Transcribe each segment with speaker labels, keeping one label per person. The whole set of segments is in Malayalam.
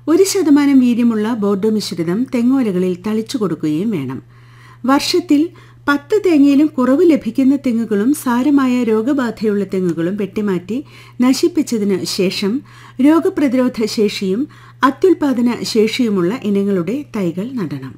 Speaker 1: ഒരു ശതമാനം വീര്യമുള്ള ബോർഡോ മിശ്രിതം തെങ്ങോലകളിൽ തളിച്ചു കൊടുക്കുകയും വേണം വർഷത്തിൽ പത്ത് തേങ്ങയിലും കുറവ് ലഭിക്കുന്ന തെങ്ങുകളും സാരമായ രോഗബാധയുള്ള തെങ്ങുകളും വെട്ടിമാറ്റി നശിപ്പിച്ചതിനു ശേഷം രോഗപ്രതിരോധ ശേഷിയും അത്യുൽപാദന ശേഷിയുമുള്ള ഇനങ്ങളുടെ തൈകൾ നടണം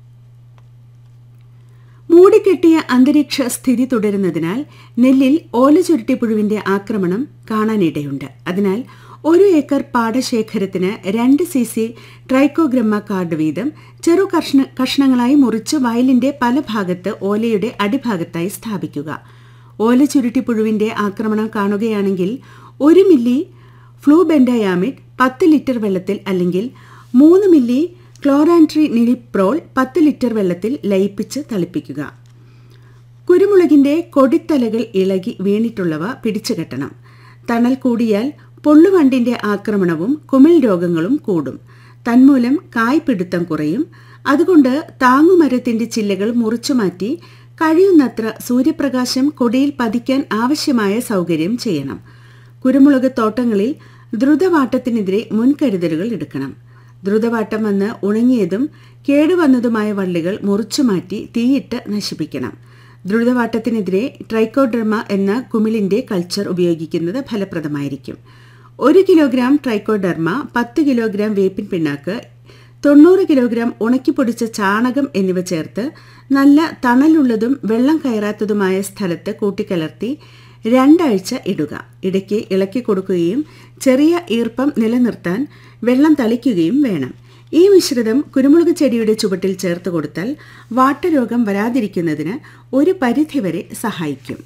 Speaker 1: മൂടിക്കെട്ടിയ അന്തരീക്ഷ സ്ഥിതി തുടരുന്നതിനാൽ നെല്ലിൽ ഓലചുരുട്ടിപ്പുഴുവിന്റെ ആക്രമണം കാണാനിടയുണ്ട് അതിനാൽ ഒരു ഏക്കർ പാടശേഖരത്തിന് രണ്ട് സി സി ട്രൈക്കോഗ്രമ്മ കാർഡ് വീതം ചെറു കഷ്ണ കഷ്ണങ്ങളായി മുറിച്ച് വയലിന്റെ പല ഭാഗത്ത് ഓലയുടെ അടിഭാഗത്തായി സ്ഥാപിക്കുക ഓല ചുരുട്ടിപ്പുഴുവിന്റെ ആക്രമണം കാണുകയാണെങ്കിൽ ഒരു മില്ലി ഫ്ലൂബെൻഡയാമിഡ് പത്ത് ലിറ്റർ വെള്ളത്തിൽ അല്ലെങ്കിൽ മൂന്ന് മില്ലി ക്ലോറാൻട്രി നിലിപ്രോൾ പത്ത് ലിറ്റർ വെള്ളത്തിൽ ലയിപ്പിച്ച് തളിപ്പിക്കുക കുരുമുളകിന്റെ കൊടിത്തലകൾ ഇളകി വീണിട്ടുള്ളവ പിടിച്ചുകെട്ടണം തണൽ കൂടിയാൽ പൊള്ളുവണ്ടിന്റെ ആക്രമണവും കുമിൾ രോഗങ്ങളും കൂടും തന്മൂലം കായ്പിടുത്തം കുറയും അതുകൊണ്ട് താങ്ങുമരത്തിന്റെ ചില്ലകൾ മുറിച്ചുമാറ്റി കഴിയുന്നത്ര സൂര്യപ്രകാശം കൊടിയിൽ പതിക്കാൻ ആവശ്യമായ സൗകര്യം ചെയ്യണം കുരുമുളക് തോട്ടങ്ങളിൽ ദ്രുതവാട്ടത്തിനെതിരെ മുൻകരുതലുകൾ എടുക്കണം ദ്രുതവാട്ടം വന്ന് ഉണങ്ങിയതും കേടുവന്നതുമായ വള്ളികൾ മുറിച്ചുമാറ്റി തീയിട്ട് നശിപ്പിക്കണം ദ്രുതവാട്ടത്തിനെതിരെ ട്രൈക്കോഡർമ എന്ന കുമിളിന്റെ കൾച്ചർ ഉപയോഗിക്കുന്നത് ഫലപ്രദമായിരിക്കും ഒരു കിലോഗ്രാം ട്രൈക്കോഡർമ പത്ത് കിലോഗ്രാം വേപ്പിൻ പിണ്ണാക്ക് തൊണ്ണൂറ് കിലോഗ്രാം ഉണക്കിപ്പൊടിച്ച ചാണകം എന്നിവ ചേർത്ത് നല്ല തണലുള്ളതും വെള്ളം കയറാത്തതുമായ സ്ഥലത്ത് കൂട്ടിക്കലർത്തി രണ്ടാഴ്ച ഇടുക ഇടയ്ക്ക് ഇളക്കി കൊടുക്കുകയും ചെറിയ ഈർപ്പം നിലനിർത്താൻ വെള്ളം തളിക്കുകയും വേണം ഈ മിശ്രിതം കുരുമുളക് ചെടിയുടെ ചുവട്ടിൽ ചേർത്ത് കൊടുത്താൽ വാട്ടരോഗം വരാതിരിക്കുന്നതിന് ഒരു പരിധിവരെ സഹായിക്കും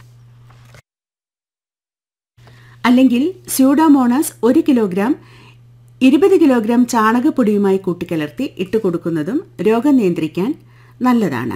Speaker 1: അല്ലെങ്കിൽ സ്യൂഡോമോണാസ് ഒരു കിലോഗ്രാം ഇരുപത് കിലോഗ്രാം ചാണകപ്പൊടിയുമായി കൂട്ടിക്കലർത്തി ഇട്ടുകൊടുക്കുന്നതും രോഗം നിയന്ത്രിക്കാൻ നല്ലതാണ്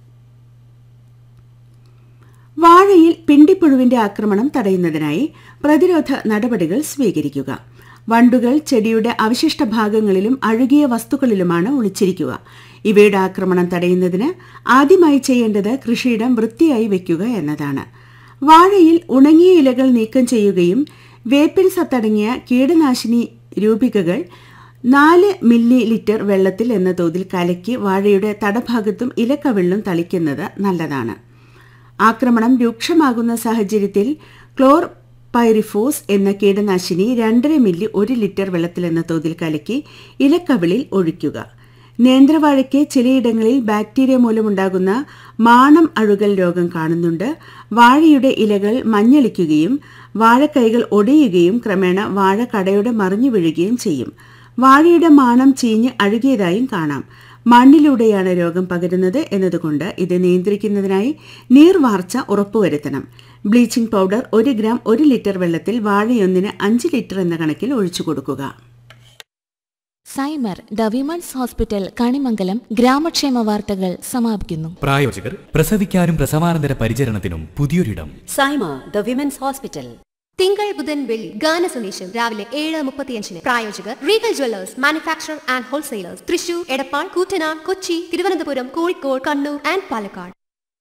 Speaker 1: വാഴയിൽ പിണ്ടിപ്പുഴുവിന്റെ ആക്രമണം തടയുന്നതിനായി പ്രതിരോധ നടപടികൾ സ്വീകരിക്കുക വണ്ടുകൾ ചെടിയുടെ അവശിഷ്ട ഭാഗങ്ങളിലും അഴുകിയ വസ്തുക്കളിലുമാണ് ഒളിച്ചിരിക്കുക ഇവയുടെ ആക്രമണം തടയുന്നതിന് ആദ്യമായി ചെയ്യേണ്ടത് കൃഷിയിടം വൃത്തിയായി വയ്ക്കുക എന്നതാണ് വാഴയിൽ ഉണങ്ങിയ ഇലകൾ നീക്കം ചെയ്യുകയും വേപ്പിൻ സത്തടങ്ങിയ കീടനാശിനി രൂപികകൾ നാല് മില്ലി ലിറ്റർ വെള്ളത്തിൽ എന്ന തോതിൽ കലക്കി വാഴയുടെ തടഭാഗത്തും ഇലക്കവിളിലും തളിക്കുന്നത് നല്ലതാണ് ആക്രമണം രൂക്ഷമാകുന്ന സാഹചര്യത്തിൽ ക്ലോർ പൈറിഫോസ് എന്ന കീടനാശിനി രണ്ടര മില്ലി ഒരു ലിറ്റർ വെള്ളത്തിലെന്ന തോതിൽ കലക്കി ഇലക്കവിളിൽ ഒഴിക്കുക നേന്ത്രവാഴയ്ക്ക് ചിലയിടങ്ങളിൽ ബാക്ടീരിയ മൂലമുണ്ടാകുന്ന മാണം അഴുകൽ രോഗം കാണുന്നുണ്ട് വാഴയുടെ ഇലകൾ മഞ്ഞളിക്കുകയും വാഴക്കൈകൾ ഒടിയുകയും ക്രമേണ വാഴ കടയോടെ മറിഞ്ഞു വീഴുകയും ചെയ്യും വാഴയുടെ മാണം ചീഞ്ഞ് അഴുകിയതായും കാണാം മണ്ണിലൂടെയാണ് രോഗം പകരുന്നത് എന്നതുകൊണ്ട് ഇത് നിയന്ത്രിക്കുന്നതിനായി നീർവാർച്ച ഉറപ്പുവരുത്തണം ബ്ലീച്ചിംഗ് പൗഡർ ഒരു ഗ്രാം ഒരു ലിറ്റർ വെള്ളത്തിൽ വാഴയൊന്നിന് അഞ്ച് ലിറ്റർ എന്ന കണക്കിൽ ഒഴിച്ചു കൊടുക്കുക
Speaker 2: Saima the women's hospital Kanimangalam ഗ്രാമക്ഷേമ വാർത്തകൾ സമാപിക്കുന്നു
Speaker 3: പ്രായോജകർ പ്രസവിക്കാനും പ്രസവാനന്തര പരിചരണത്തിനും പുതിയൊരിടം
Speaker 4: സൈമ ദ വിമൻസ് ഹോസ്പിറ്റൽ
Speaker 5: തിങ്കൾ ബുധൻ വെള്ളി ഗാന സന്ദേശം രാവിലെ ഏഴ് മുപ്പത്തിയഞ്ചിന് പ്രായോജകർ Regal jewellers manufacture and wholesalers Thrissur Edappal Koottanad Kochi Thiruvananthapuram Kozhikode Kannur and Palakkad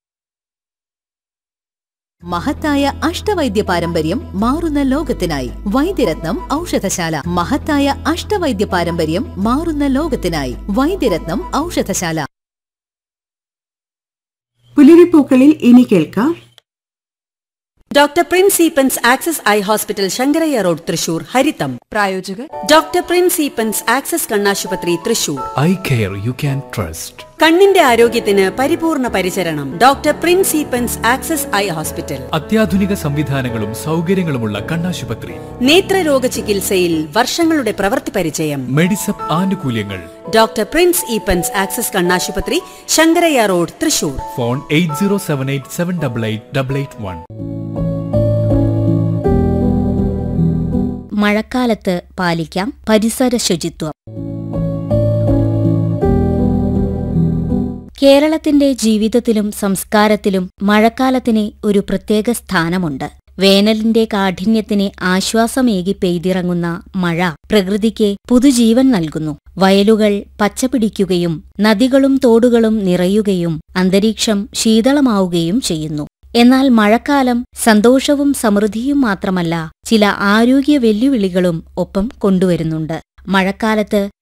Speaker 6: മഹത്തായ അഷ്ടവൈദ്യ പാരമ്പര്യം മാറുന്ന ലോകത്തിനായി വൈദ്യരത്നം ഔഷധശാല മഹത്തായ അഷ്ടവൈദ്യ പാരമ്പര്യം മാറുന്ന ലോകത്തിനായി വൈദ്യരത്നം ഔഷധശാല
Speaker 1: പുലരിപ്പൂക്കളിൽ ഇനി കേൾക്കാം
Speaker 4: doctor Prince Eapen's access eye hospital Sankaraiya road Thrissur ഹരിതം
Speaker 7: പ്രായോജകർ
Speaker 4: ഡോക്ടർ പ്രിൻസ് ഈപ്പൻസ് ആക്സസ് കണ്ണാശുപത്രി Thrissur
Speaker 3: eye care you can trust
Speaker 4: കണ്ണിന്റെ ആരോഗ്യത്തിന് പരിപൂർണ പരിചരണം doctor Prince Eapen's access eye hospital
Speaker 3: അത്യാധുനിക സംവിധാനങ്ങളും സൗകര്യങ്ങളുമുള്ള കണ്ണാശുപത്രി
Speaker 4: നേത്രരോഗ ചികിത്സയിൽ വർഷങ്ങളുടെ പ്രവൃത്തി പരിചയം
Speaker 3: മെഡിസപ്പ് ആനുകൂല്യങ്ങൾ
Speaker 4: ഡോക്ടർ പ്രിൻസ് ഈപ്പൻസ് ആക്സസ് കണ്ണാശുപത്രി Sankaraiya road Thrissur
Speaker 3: phone eight zero seven eight seven double eight double eight one
Speaker 8: മഴക്കാലത്ത് പാലിക്കാം പരിസര ശുചിത്വം കേരളത്തിന്റെ ജീവിതത്തിലും സംസ്കാരത്തിലും മഴക്കാലത്തിന് ഒരു പ്രത്യേക സ്ഥാനമുണ്ട് വേനലിന്റെ കാഠിന്യത്തിന് ആശ്വാസമേകി പെയ്തിറങ്ങുന്ന മഴ പ്രകൃതിക്ക് പുതുജീവൻ നൽകുന്നു വയലുകൾ പച്ചപിടിക്കുകയും നദികളും തോടുകളും നിറയുകയും അന്തരീക്ഷം ശീതളമാവുകയും ചെയ്യുന്നു എന്നാൽ മഴക്കാലം സന്തോഷവും സമൃദ്ധിയും മാത്രമല്ല ചില ആരോഗ്യ വെല്ലുവിളികളും ഒപ്പം കൊണ്ടുവരുന്നുണ്ട് മഴക്കാലത്ത്